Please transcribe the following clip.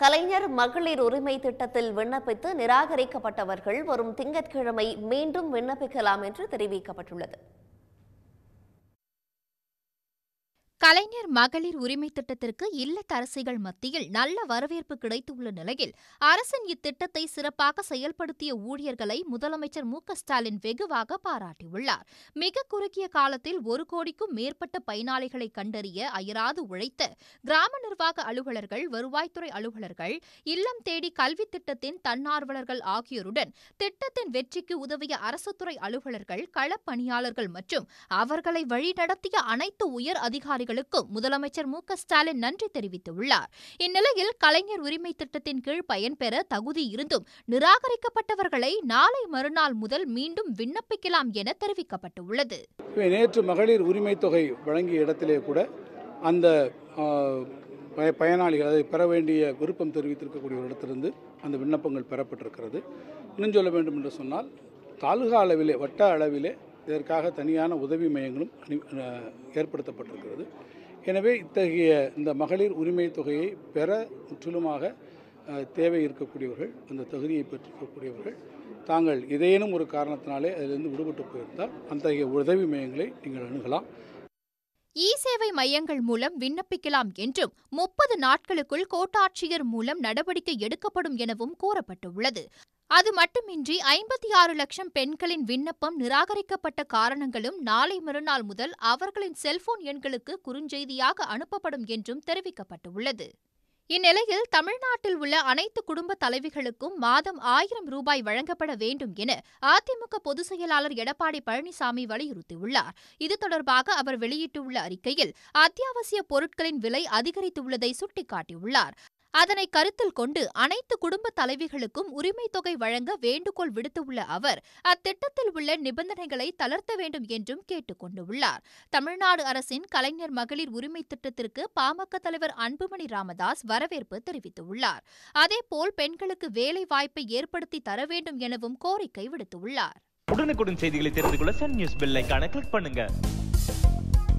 கலைஞர் மகளிர் உரிமை திட்டத்தில் விண்ணப்பித்து நிராகரிக்கப்பட்டவர்கள் வரும் திங்கட்கிழமை மீண்டும் விண்ணப்பிக்கலாம் என்று தெரிவிக்கப்பட்டுள்ளது கலைஞர் மகளிர் உரிமை திட்டத்திற்கு இல்லத்தரசிகள் மத்தியில் நல்ல வரவேற்பு கிடைத்துள்ள நிலையில் அரசின் இத்திட்டத்தை சிறப்பாக செயல்படுத்திய ஊழியர்களை முதலமைச்சர் மு க ஸ்டாலின் வெகுவாக பாராட்டியுள்ளார் மிக குறுகிய காலத்தில் ஒரு கோடிக்கும் மேற்பட்ட பயனாளிகளை கண்டறிய அயராது உழைத்த கிராம நிர்வாக அலுவலர்கள் வருவாய்த்துறை அலுவலர்கள் இல்லம் தேடி கல்வி திட்டத்தின் தன்னார்வலர்கள் ஆகியோருடன் திட்டத்தின் வெற்றிக்கு உதவிய அரசுத்துறை அலுவலர்கள் களப்பணியாளர்கள் மற்றும் அவர்களை வழிநடத்திய அனைத்து உயர் அதிகாரிகளுக்கும் முதலமைச்சர் மு க ஸ்டாலின் நன்றி தெரிவித்துள்ளார் இந்நிலையில் கலைஞர் உரிமை திட்டத்தின் கீழ் பயன்பெற தகுதி இருந்தும் நிராகரிக்கப்பட்டவர்களை நாளை மறுநாள் முதல் மீண்டும் விண்ணப்பிக்கலாம் என தெரிவிக்கப்பட்டுள்ளது இப்போ நேற்று மகளிர் உரிமை தொகை வழங்கிய இடத்திலே கூட அந்த ஆ, பய- பயனாளிகள் அதை பெற வேண்டிய விருப்பம் தெரிவித்திருக்கக்கூடிய ஒரு இடத்திலிருந்து அந்த விண்ணப்பங்கள் பெறப்பட்டிருக்கிறது இன்னும் சொல்ல வேண்டும் என்று சொன்னால் தாலுகா அளவிலே வட்ட அளவிலே இதற்காக தனியான உதவி மையங்களும் அனி- ஆ, ஏற்படுத்தப்பட்டிருக்கிறது எனவே இத்தகைய இந்த மகளிர் உரிமை தொகையை பெற முற்றிலுமாக ஆ, தேவை இருக்கக்கூடியவர்கள் அந்த தகுதியை பெற்றிருக்கக்கூடியவர்கள் தாங்கள் ஏதேனும் ஒரு காரணத்தினாலே அதிலிருந்து விடுபட்டு போயிருந்தால் அத்தகைய உதவி மையங்களை நீங்கள் அணுகலாம் இ சேவை மையங்கள் மூலம் விண்ணப்பிக்கலாம் என்றும் முப்பது நாட்களுக்குள் கோட்டாட்சியர் மூலம் நடவடிக்கை எடுக்கப்படும் எனவும் கூறப்பட்டுள்ளது அது மட்டுமின்றி ஐம்பத்தி ஆறு லட்சம் பெண்களின் விண்ணப்பம் நிராகரிக்கப்பட்ட காரணங்களும் நாளை மறுநாள் முதல் அவர்களின் செல்போன் எண்களுக்கு குறுஞ்செய்தியாக அனுப்பப்படும் என்றும் தெரிவிக்கப்பட்டுள்ளது இந்நிலையில் தமிழ்நாட்டில் உள்ள அனைத்து குடும்ப தலைவிகளுக்கும் மாதம் ஆயிரம் ரூபாய் வழங்கப்பட வேண்டும் என அதிமுக பொதுச் செயலாளர் எடப்பாடி பழனிசாமி வலியுறுத்தியுள்ளார் இது தொடர்பாக அவர் வெளியிட்டுள்ள அறிக்கையில் அத்தியாவசிய பொருட்களின் விலை அதிகரித்துள்ளதை சுட்டிக்காட்டியுள்ளார் அதனை கருத்தில் கொண்டு அனைத்து குடும்ப தலைவிகளுக்கும் உரிமை தொகை வழங்க வேண்டுகோள் விடுத்துள்ள அவர் அத்திட்டத்தில் உள்ள நிபந்தனைகளை தளர்த்த வேண்டும் என்றும் கேட்டுக் கொண்டுள்ளார் தமிழ்நாடு அரசின் கலைஞர் மகளிர் உரிமை திட்டத்திற்கு பாமக தலைவர் அன்புமணி ராமதாஸ் வரவேற்பு தெரிவித்துள்ளார் அதேபோல் பெண்களுக்கு வேலை வாய்ப்பை ஏற்படுத்தி தர வேண்டும் எனவும் கோரிக்கை விடுத்துள்ளார் உடனுக்குடன் செய்திகளை தெரிந்து கொள்ள சன் நியூஸ் பெல் ஐகானை கிளிக் பண்ணுங்க